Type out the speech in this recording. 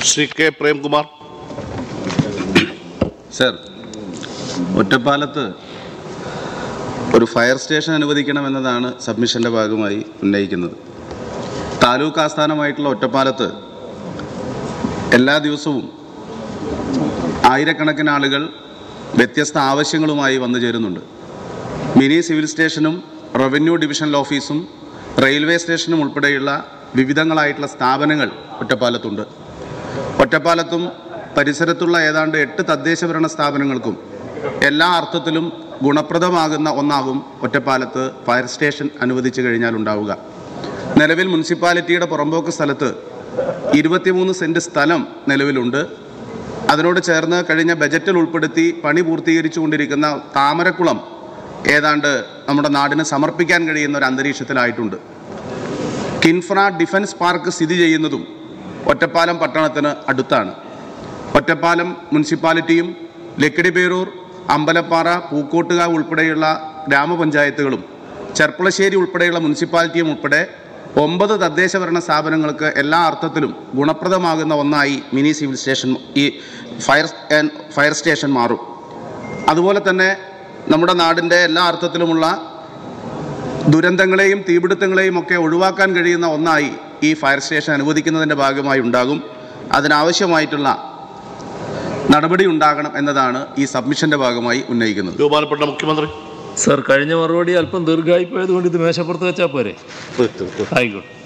Shri K Premkumar sir ഒറ്റപ്പാലത്ത് ഒരു fire station അനുവദിക്കണമെന്നതാണ് സബ്മിഷൻ്റെ ഭാഗമായി ഉന്നയിക്കുന്നത് താലൂക്ക് ആസ്ഥാനമായിട്ടുള്ള ഒറ്റപ്പാലത്ത് എല്ലാ ദിവസവും ആയിരക്കണക്കിന് ആളുകൾ വ്യത്യസ്ത ആവശ്യങ്ങളുമായി വന്നു ചേരുന്നുണ്ട് മിനി സിവിൽ സ്റ്റേഷനും റവന്യൂ ഡിവിഷണൽ ഓഫീസും റെയിൽവേ സ്റ്റേഷനും ഉൾപ്പെടെയുള്ള വിവിധങ്ങളായിട്ടുള്ള സ്ഥാപനങ്ങൾ ഒറ്റപ്പാലത്തുണ്ട് ഒറ്റപ്പാലത്തും പരിസരത്തുള്ള ഏതാണ്ട് എട്ട് തദ്ദേശ ഭരണ സ്ഥാപനങ്ങൾക്കും എല്ലാ അർത്ഥത്തിലും ഗുണപ്രദമാകുന്ന ഒന്നാകും ഒറ്റപ്പാലത്ത് ഫയർ സ്റ്റേഷൻ അനുവദിച്ചു കഴിഞ്ഞാൽ ഉണ്ടാവുക നിലവിൽ മുനിസിപ്പാലിറ്റിയുടെ പുറമ്പോക്ക് സ്ഥലത്ത് ഇരുപത്തിമൂന്ന് സെൻറ്റ് സ്ഥലം നിലവിലുണ്ട് അതിനോട് ചേർന്ന് കഴിഞ്ഞ ബജറ്റിൽ ഉൾപ്പെടുത്തി പണി പൂർത്തീകരിച്ചു കൊണ്ടിരിക്കുന്ന താമരക്കുളം ഏതാണ്ട് നമ്മുടെ നാടിന് സമർപ്പിക്കാൻ കഴിയുന്ന ഒരു അന്തരീക്ഷത്തിലായിട്ടുണ്ട് കിൻഫ്ര ഡിഫൻസ് പാർക്ക് സ്ഥിതി ചെയ്യുന്നതും ഒറ്റപ്പാലം പട്ടണത്തിന് അടുത്താണ് ഒറ്റപ്പാലം മുനിസിപ്പാലിറ്റിയും ലക്കിടിപേരൂർ അമ്പലപ്പാറ പൂക്കോട്ടുകാവ് ഉൾപ്പെടെയുള്ള ഗ്രാമപഞ്ചായത്തുകളും ചെർപ്പളശ്ശേരി ഉൾപ്പെടെയുള്ള മുനിസിപ്പാലിറ്റിയും ഉൾപ്പെടെ ഒമ്പത് തദ്ദേശ ഭരണ സ്ഥാപനങ്ങൾക്ക് എല്ലാ അർത്ഥത്തിലും ഗുണപ്രദമാകുന്ന ഒന്നായി മിനി സിവിൽ സ്റ്റേഷൻ ഈ ഫയർ ആൻഡ് ഫയർ സ്റ്റേഷൻ മാറും അതുപോലെ തന്നെ നമ്മുടെ നാടിൻ്റെ എല്ലാ അർത്ഥത്തിലുമുള്ള ദുരന്തങ്ങളെയും തീപിടുത്തങ്ങളെയും ഒക്കെ ഒഴിവാക്കാൻ കഴിയുന്ന ഒന്നായി ഈ ഫയർ സ്റ്റേഷൻ അനുവദിക്കുന്നതിൻ്റെ ഭാഗമായി ഉണ്ടാകും അതിനാവശ്യമായിട്ടുള്ള നടപടി ഉണ്ടാകണം എന്നതാണ് ഈ സബ്മിഷൻ്റെ ഭാഗമായി ഉന്നയിക്കുന്നത് ബഹുമാനപ്പെട്ട മുഖ്യമന്ത്രി സർ കഴിഞ്ഞ മറുപടി അല്പം ദീർഘമായി പോയതുകൊണ്ട് ഇത് മേശപ്പുറത്ത് വെച്ചാൽ പോരെ ആയിക്കോട്ടെ